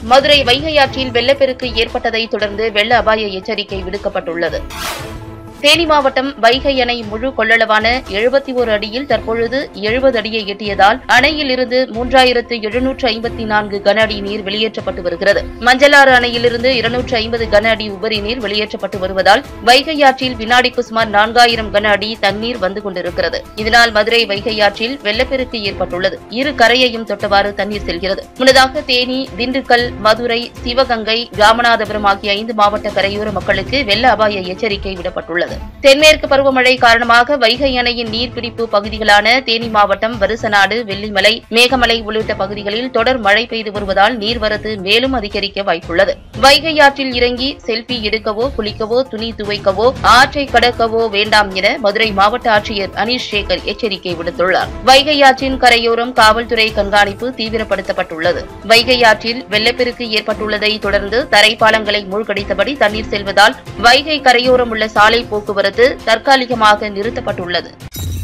மதுரை வைகையாற்றில் வெள்ளப்பெருக்கு ஏற்பட்டதை தொடர்ந்து வெள்ள அபாய எச்சரிக்கை விடுக்கப்பட்டுள்ளது தேனி மாவட்டம் வைகை அணை முழு கொள்ளளவான எழுபத்தி ஒரு அடியில் தற்பொழுது எழுபது அடியை எட்டியதால் அணையில் இருந்து மூன்றாயிரத்து எழுநூற்று ஐம்பத்தி நான்கு கன அடி நீர் வெளியேற்றப்பட்டு வருகிறது மஞ்சளாறு அணையிலிருந்து இருநூற்று ஐம்பது கன அடி உபரி நீர் வெளியேற்றப்பட்டு வருவதால் வைகை ஆற்றில் வினாடிக்கு சுமார் நான்காயிரம் கன அடி தண்ணீர் வந்து கொண்டிருக்கிறது இதனால் மதுரை வைகை ஆற்றில் வெள்ளப்பெருக்கு ஏற்பட்டுள்ளது இரு கரையையும் தொட்டவாறு தண்ணீர் செல்கிறது முன்னதாக தேனி திண்டுக்கல் மதுரை சிவகங்கை ராமநாதபுரம் ஆகிய ஐந்து மாவட்ட கரையோர மக்களுக்கு வெள்ள அபாய எச்சரிக்கை விடப்பட்டுள்ளது தென்மேற்கு பருவமழை காரணமாக வைகை அணையின் நீர்பிடிப்பு பகுதிகளான தேனி மாவட்டம் வருசநாடு வெள்ளிமலை மேகமலை உள்ளிட்ட பகுதிகளில் தொடர் மழை பெய்து வருவதால் நீர்வரத்து மேலும் அதிகரிக்க வாய்ப்புள்ளது வைகை ஆற்றில் இறங்கி செல்பி எடுக்கவோ குளிக்கவோ துணி துவைக்கவோ ஆற்றை கடக்கவோ வேண்டாம் என மதுரை மாவட்ட ஆட்சியர் அனீஷ் சேகர் எச்சரிக்கை விடுத்துள்ளார் வைகை ஆற்றின் கரையோரம் காவல்துறை கண்காணிப்பு தீவிரப்படுத்தப்பட்டுள்ளது வைகை ஆற்றில் வெள்ளப்பெருக்கு ஏற்பட்டுள்ளதை தொடர்ந்து தரைப்பாலங்களை மூழ்கடித்தபடி தண்ணீர் செல்வதால் வைகை கரையோரம் உள்ள சாலை போக்குவரத்து தற்காலிகமாக நிறுத்தப்பட்டுள்ளது